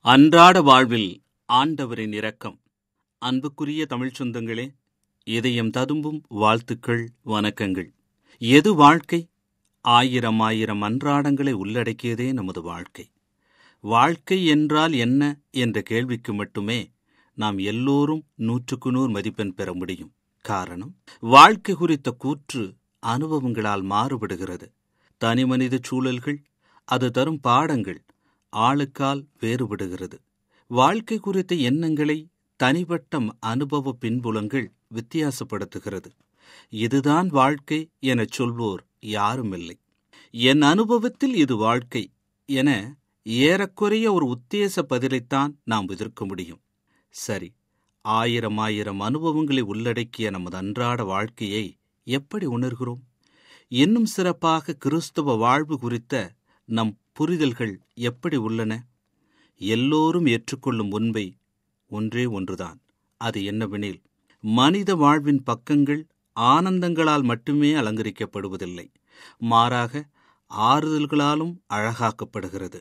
அன்றாட வாழ்வில் ஆண்டவரின் இரக்கம் அன்புக்குரிய தமிழ்ச் சொந்தங்களே இதயம் ததும்பும் வாழ்த்துக்கள் வணக்கங்கள் எது வாழ்க்கை ஆயிரம் ஆயிரம் அன்றாடங்களை உள்ளடக்கியதே நமது வாழ்க்கை வாழ்க்கை என்றால் என்ன என்ற கேள்விக்கு மட்டுமே நாம் எல்லோரும் நூற்றுக்கு நூறு மதிப்பெண் பெற முடியும் காரணம் வாழ்க்கை குறித்த கூற்று அனுபவங்களால் மாறுபடுகிறது தனிமனித சூழல்கள் அது தரும் பாடங்கள் ஆளுக்கால் வேறுபடுகிறது வாழ்க்கை குறித்த எண்ணங்களை தனிப்பட்ட அனுபவ பின்புலங்கள் வித்தியாசப்படுத்துகிறது இதுதான் வாழ்க்கை எனச் சொல்வோர் யாருமில்லை என் அனுபவத்தில் இது வாழ்க்கை என ஏறக்குறைய ஒரு உத்தேச பதிலைத்தான் நாம் எதிர்க்க முடியும் சரி ஆயிரம் ஆயிரம் அனுபவங்களை உள்ளடக்கிய நமது அன்றாட வாழ்க்கையை எப்படி உணர்கிறோம் இன்னும் சிறப்பாக கிறிஸ்தவ வாழ்வு குறித்த நம் புரிதல்கள் எப்படி உள்ளன எல்லோரும் ஏற்றுக்கொள்ளும் உண்மை ஒன்றே ஒன்றுதான் அது என்னவெனில் மனித வாழ்வின் பக்கங்கள் ஆனந்தங்களால் மட்டுமே அலங்கரிக்கப்படுவதில்லை மாறாக ஆறுதல்களாலும் அழகாக்கப்படுகிறது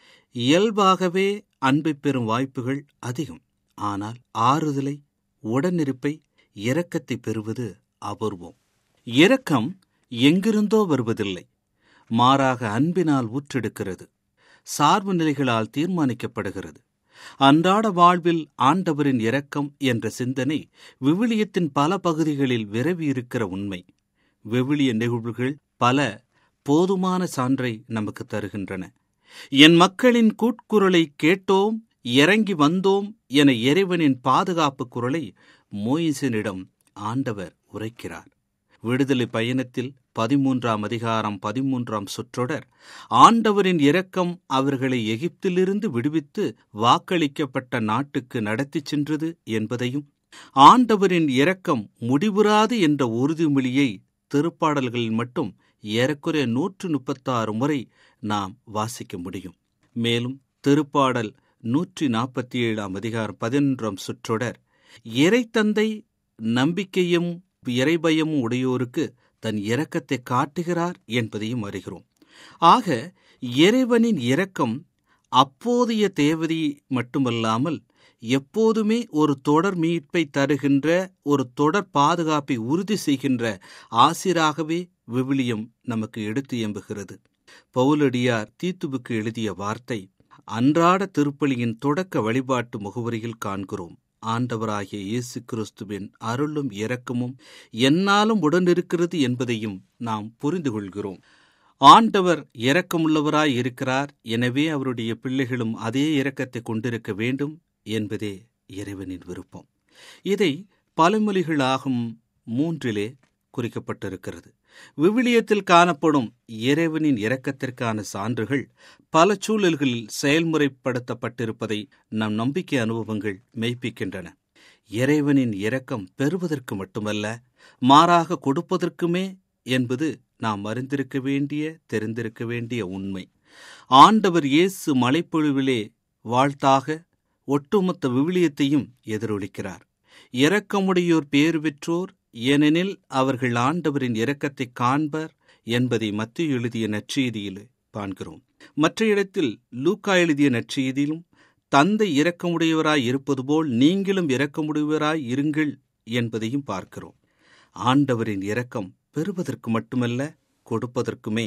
இயல்பாகவே அன்பை பெறும் வாய்ப்புகள் அதிகம் ஆனால் ஆறுதலை உடனிருப்பை இரக்கத்தை பெறுவது அபூர்வம் இரக்கம் எங்கிருந்தோ வருவதில்லை மாறாக அன்பினால் ஊற்றெடுக்கிறது சார்பு நிலைகளால் தீர்மானிக்கப்படுகிறது அன்றாட வாழ்வில் ஆண்டவரின் இரக்கம் என்ற சிந்தனை விவிலியத்தின் பல பகுதிகளில் விரவியிருக்கிற உண்மை விவிலிய நிகழ்வுகள் பல போதுமான சான்றை நமக்கு தருகின்றன என் மக்களின் கூட்குரலை கேட்டோம் இறங்கி வந்தோம் என இறைவனின் பாதுகாப்பு குரலை மோயிசனிடம் ஆண்டவர் உரைக்கிறார் விடுதலை பயணத்தில் பதிமூன்றாம் அதிகாரம் பதிமூன்றாம் சொற்றொடர் ஆண்டவரின் இரக்கம் அவர்களை எகிப்திலிருந்து விடுவித்து வாக்களிக்கப்பட்ட நாட்டுக்கு நடத்திச் சென்றது என்பதையும் ஆண்டவரின் இரக்கம் முடிவுறாது என்ற உறுதிமொழியை திருப்பாடல்களில் மட்டும் ஏறக்குறைய நூற்று முப்பத்தாறு முறை நாம் வாசிக்க முடியும் மேலும் திருப்பாடல் நூற்றி நாற்பத்தி ஏழாம் அதிகாரம் பதினொன்றாம் சுற்றொடர் இறைத்தந்தை நம்பிக்கையும் இறைபயமும் உடையோருக்கு தன் இரக்கத்தை காட்டுகிறார் என்பதையும் அறிகிறோம் ஆக இறைவனின் இரக்கம் அப்போதைய தேவதை மட்டுமல்லாமல் எப்போதுமே ஒரு தொடர் மீட்பை தருகின்ற ஒரு தொடர் பாதுகாப்பை உறுதி செய்கின்ற ஆசிராகவே விவிலியம் நமக்கு எடுத்து எம்புகிறது பவுலடியார் தீத்துவுக்கு எழுதிய வார்த்தை அன்றாட திருப்பலியின் தொடக்க வழிபாட்டு முகவரியில் காண்கிறோம் ஆண்டவராகிய இயேசு கிறிஸ்துவின் அருளும் இரக்கமும் என்னாலும் உடனிருக்கிறது என்பதையும் நாம் புரிந்து கொள்கிறோம் ஆண்டவர் இரக்கமுள்ளவராய் இருக்கிறார் எனவே அவருடைய பிள்ளைகளும் அதே இரக்கத்தை கொண்டிருக்க வேண்டும் என்பதே இறைவனின் விருப்பம் இதை பழமொழிகளாகும் மூன்றிலே குறிக்கப்பட்டிருக்கிறது விவிலியத்தில் காணப்படும் இறைவனின் இரக்கத்திற்கான சான்றுகள் பல சூழல்களில் செயல்முறைப்படுத்தப்பட்டிருப்பதை நம் நம்பிக்கை அனுபவங்கள் மெய்ப்பிக்கின்றன இறைவனின் இரக்கம் பெறுவதற்கு மட்டுமல்ல மாறாக கொடுப்பதற்குமே என்பது நாம் அறிந்திருக்க வேண்டிய தெரிந்திருக்க வேண்டிய உண்மை ஆண்டவர் இயேசு மலைப்பொழிவிலே வாழ்த்தாக ஒட்டுமொத்த விவிலியத்தையும் எதிரொலிக்கிறார் இரக்கமுடையோர் பேறு பெற்றோர் ஏனெனில் அவர்கள் ஆண்டவரின் இரக்கத்தை காண்பர் என்பதை மத்திய எழுதிய நற்செய்தியில் காண்கிறோம் மற்ற இடத்தில் லூக்கா எழுதிய நற்செய்தியிலும் தந்தை இரக்கமுடையவராய் இருப்பது போல் நீங்களும் இரக்கமுடையவராய் இருங்கள் என்பதையும் பார்க்கிறோம் ஆண்டவரின் இரக்கம் பெறுவதற்கு மட்டுமல்ல கொடுப்பதற்குமே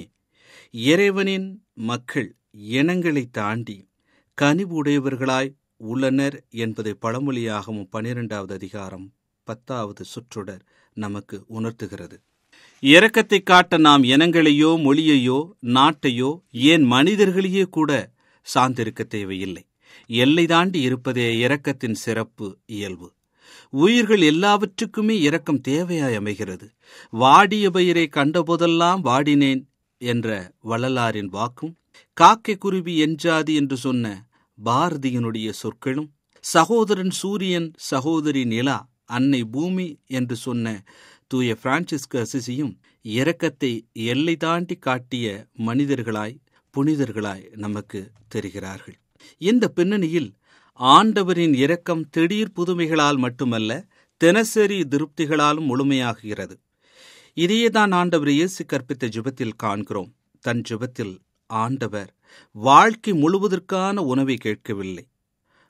இறைவனின் மக்கள் இனங்களை தாண்டி கனிவு உடையவர்களாய் உள்ளனர் என்பதை பழமொழியாகவும் பனிரெண்டாவது அதிகாரம் பத்தாவது சுற்றுடர் நமக்கு உணர்த்துகிறது இரக்கத்தை காட்ட நாம் இனங்களையோ மொழியையோ நாட்டையோ ஏன் மனிதர்களையே கூட சார்ந்திருக்க தேவையில்லை எல்லை தாண்டி இருப்பதே இரக்கத்தின் சிறப்பு இயல்பு உயிர்கள் எல்லாவற்றுக்குமே இரக்கம் தேவையாய் அமைகிறது வாடிய பயிரை கண்டபோதெல்லாம் வாடினேன் என்ற வள்ளலாரின் வாக்கும் காக்கை குருவி எஞ்சாது என்று சொன்ன பாரதியனுடைய சொற்களும் சகோதரன் சூரியன் சகோதரி நிலா அன்னை பூமி என்று சொன்ன தூய பிரான்சிஸ்கு அசிசியும் இரக்கத்தை எல்லை தாண்டி காட்டிய மனிதர்களாய் புனிதர்களாய் நமக்கு தெரிகிறார்கள் இந்த பின்னணியில் ஆண்டவரின் இரக்கம் திடீர் புதுமைகளால் மட்டுமல்ல தினசரி திருப்திகளாலும் முழுமையாகிறது இதையேதான் ஆண்டவர் இயேசு கற்பித்த ஜுபத்தில் காண்கிறோம் தன் ஜுபத்தில் ஆண்டவர் வாழ்க்கை முழுவதற்கான உணவை கேட்கவில்லை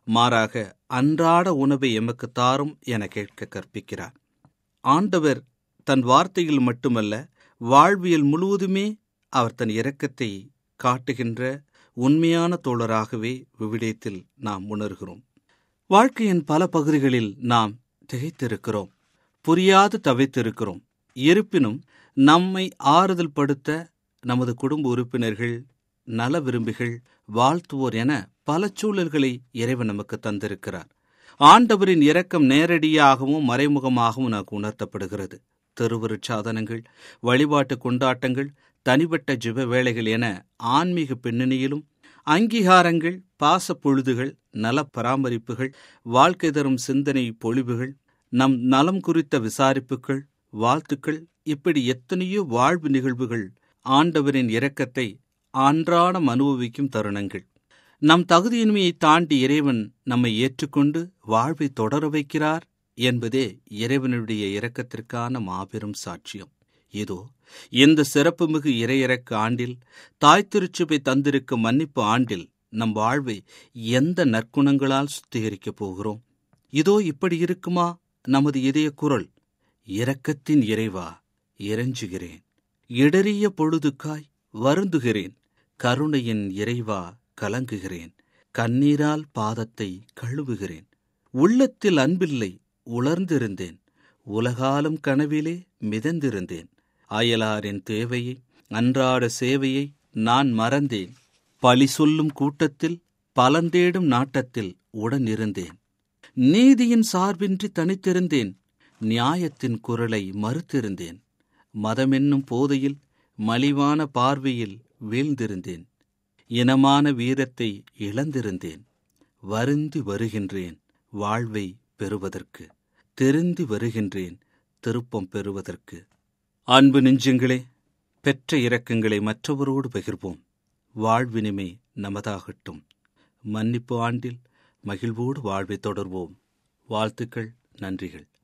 மாறாக அன்றாட உணவை எமக்கு தாரும் என கேட்க கற்பிக்கிறார் ஆண்டவர் தன் வார்த்தையில் மட்டுமல்ல வாழ்வியல் முழுவதுமே அவர் தன் இரக்கத்தை காட்டுகின்ற உண்மையான தோழராகவே விவிலியத்தில் நாம் உணர்கிறோம் வாழ்க்கையின் பல பகுதிகளில் நாம் திகைத்திருக்கிறோம் புரியாது தவித்திருக்கிறோம் இருப்பினும் நம்மை ஆறுதல் படுத்த நமது குடும்ப உறுப்பினர்கள் நல விரும்பிகள் வாழ்த்துவோர் என பல சூழல்களை இறைவன் நமக்கு தந்திருக்கிறார் ஆண்டவரின் இரக்கம் நேரடியாகவும் மறைமுகமாகவும் நமக்கு உணர்த்தப்படுகிறது திருவருட்சாதனங்கள் வழிபாட்டு கொண்டாட்டங்கள் தனிப்பட்ட ஜிப வேளைகள் என ஆன்மீக பின்னணியிலும் அங்கீகாரங்கள் பாச பொழுதுகள் நல பராமரிப்புகள் வாழ்க்கை தரும் சிந்தனை பொழிவுகள் நம் நலம் குறித்த விசாரிப்புகள் வாழ்த்துக்கள் இப்படி எத்தனையோ வாழ்வு நிகழ்வுகள் ஆண்டவரின் இரக்கத்தை அன்றாடம் அனுபவிக்கும் தருணங்கள் நம் தகுதியின்மையை தாண்டி இறைவன் நம்மை ஏற்றுக்கொண்டு வாழ்வை தொடர வைக்கிறார் என்பதே இறைவனுடைய இரக்கத்திற்கான மாபெரும் சாட்சியம் இதோ இந்த சிறப்புமிகு இறையிறக்க ஆண்டில் தாய் திருச்சுவை தந்திருக்கும் மன்னிப்பு ஆண்டில் நம் வாழ்வை எந்த நற்குணங்களால் சுத்திகரிக்கப் போகிறோம் இதோ இப்படி இருக்குமா நமது இதய குரல் இரக்கத்தின் இறைவா இறைஞ்சுகிறேன் இடறிய பொழுதுக்காய் வருந்துகிறேன் கருணையின் இறைவா கலங்குகிறேன் கண்ணீரால் பாதத்தை கழுவுகிறேன் உள்ளத்தில் அன்பில்லை உலர்ந்திருந்தேன் உலகாலும் கனவிலே மிதந்திருந்தேன் அயலாரின் தேவையை அன்றாட சேவையை நான் மறந்தேன் பழி சொல்லும் கூட்டத்தில் பலந்தேடும் நாட்டத்தில் உடனிருந்தேன் நீதியின் சார்பின்றி தனித்திருந்தேன் நியாயத்தின் குரலை மறுத்திருந்தேன் மதமென்னும் போதையில் மலிவான பார்வையில் வீழ்ந்திருந்தேன் இனமான வீரத்தை இழந்திருந்தேன் வருந்தி வருகின்றேன் வாழ்வை பெறுவதற்கு தெரிந்து வருகின்றேன் திருப்பம் பெறுவதற்கு அன்பு நெஞ்சங்களே பெற்ற இரக்கங்களை மற்றவரோடு பகிர்வோம் வாழ்வினிமே நமதாகட்டும் மன்னிப்பு ஆண்டில் மகிழ்வோடு வாழ்வை தொடர்வோம் வாழ்த்துக்கள் நன்றிகள்